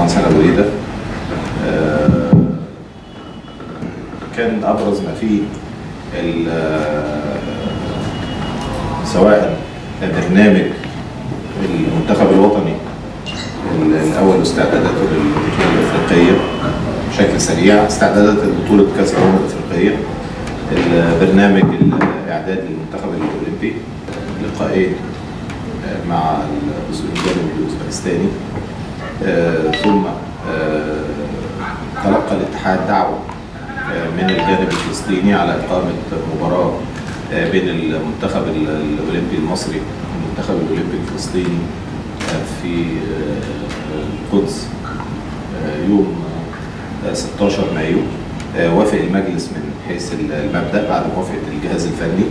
باشمهندس حلا بريده آه، كان ابرز ما فيه ال- آه، سواء برنامج المنتخب الوطني ال- الاول استعداداته للبطوله الافريقيه بشكل سريع استعدادات لبطوله كاس الامم الافريقيه البرنامج الاعداد للمنتخب الاولمبي لقاءين آه، مع الجانب الاوزبكستاني آه، ثم آه، تلقى الاتحاد دعوه آه، من الجانب الفلسطيني على اقامه مباراه آه، بين المنتخب ال- الاولمبي المصري والمنتخب الاولمبي الفلسطيني آه، في آه، القدس آه، يوم آه، 16 مايو آه، وافق المجلس من حيث المبدا بعد موافقه الجهاز الفني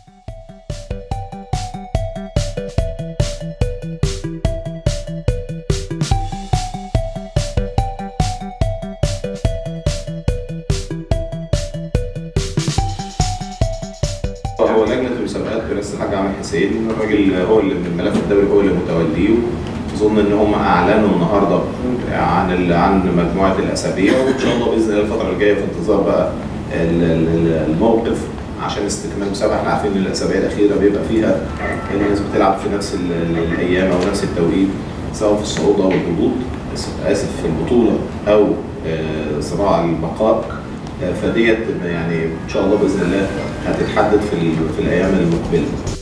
هو لجنه المسابقات برئاسه الحاج عامر حسين الراجل هو اللي من الملف الدولي هو اللي متوليه اظن ان هم اعلنوا النهارده عن ال- عن مجموعه الاسابيع وان شاء الله باذن الله الفتره الجايه في انتظار بقى ال- ال- الموقف عشان استكمال المسابقه احنا عارفين ان الاسابيع الاخيره بيبقى فيها الناس بتلعب في نفس ال- ال- الايام او نفس التوقيت سواء في الصعود او الهبوط اسف في البطوله او آه، صراع البقاء آه، فديت يعني ان شاء الله باذن الله هتتحدد في ال- في الايام المقبله